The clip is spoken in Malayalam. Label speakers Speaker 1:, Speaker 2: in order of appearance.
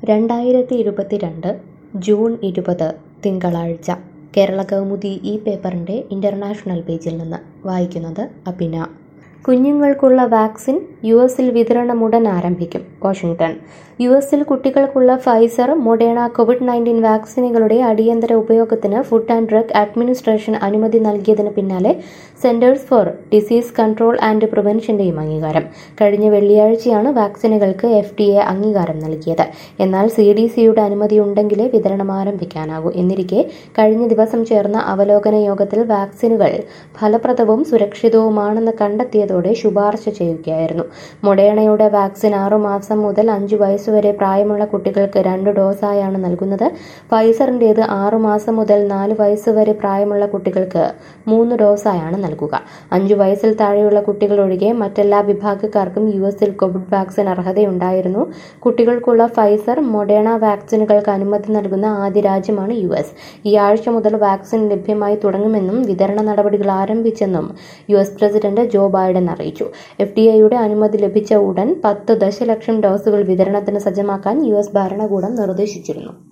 Speaker 1: രണ്ടായിരത്തി ഇരുപത്തിരണ്ട് ജൂൺ ഇരുപത് തിങ്കളാഴ്ച കേരള കൗമുദി ഈ പേപ്പറിൻ്റെ ഇൻ്റർനാഷണൽ പേജിൽ നിന്ന് വായിക്കുന്നത് അഭിന കുഞ്ഞുങ്ങൾക്കുള്ള വാക്സിൻ യു എസിൽ വിതരണം ഉടൻ ആരംഭിക്കും വാഷിംഗ്ടൺ യു എസിൽ കുട്ടികൾക്കുള്ള ഫൈസർ മൊഡേണ കോവിഡ് നയൻറ്റീൻ വാക്സിനുകളുടെ അടിയന്തര ഉപയോഗത്തിന് ഫുഡ് ആൻഡ് ഡ്രഗ് അഡ്മിനിസ്ട്രേഷൻ അനുമതി നൽകിയതിന് പിന്നാലെ Centers for Disease Control and പ്രിവെൻഷന്റെയും അംഗീകാരം കഴിഞ്ഞ വെള്ളിയാഴ്ചയാണ് വാക്സിനുകൾക്ക് എഫ് ഡി എ അംഗീകാരം നൽകിയത് എന്നാൽ സി ഡി സിയുടെ അനുമതി ഉണ്ടെങ്കിലേ വിതരണം ആരംഭിക്കാനാകൂ എന്നിരിക്കെ കഴിഞ്ഞ ദിവസം ചേർന്ന അവലോകന യോഗത്തിൽ വാക്സിനുകൾ ഫലപ്രദവും സുരക്ഷിതവുമാണെന്ന് കണ്ടെത്തിയതോടെ ശുപാർശ ചെയ്യുകയായിരുന്നു മൊഡേണയുടെ വാക്സിൻ ആറുമാസം മുതൽ അഞ്ചു വയസ്സുവരെ പ്രായമുള്ള കുട്ടികൾക്ക് രണ്ട് ഡോസായാണ് നൽകുന്നത് ഫൈസറിൻ്റേത് ആറുമാസം മുതൽ നാല് വയസ്സുവരെ പ്രായമുള്ള കുട്ടികൾക്ക് മൂന്ന് ഡോസായാണ് നൽകുക അഞ്ചു വയസ്സിൽ താഴെയുള്ള കുട്ടികൾ ഒഴികെ മറ്റെല്ലാ വിഭാഗക്കാർക്കും യു എസിൽ കോവിഡ് വാക്സിൻ അർഹതയുണ്ടായിരുന്നു കുട്ടികൾക്കുള്ള ഫൈസർ മൊഡേണ വാക്സിനുകൾക്ക് അനുമതി നൽകുന്ന ആദ്യ രാജ്യമാണ് യു എസ് ഈ ആഴ്ച മുതൽ വാക്സിൻ ലഭ്യമായി തുടങ്ങുമെന്നും വിതരണ നടപടികൾ ആരംഭിച്ചെന്നും U S president Joe Biden അറിയിച്ചു എഫ് ഡി ഐയുടെ അനുമതി ലഭിച്ച ഉടൻ പത്ത് ദശലക്ഷം ഡോസുകൾ വിതരണത്തിന് സജ്ജമാക്കാൻ യു എസ് ഭരണകൂടം നിർദ്ദേശിച്ചിരുന്നു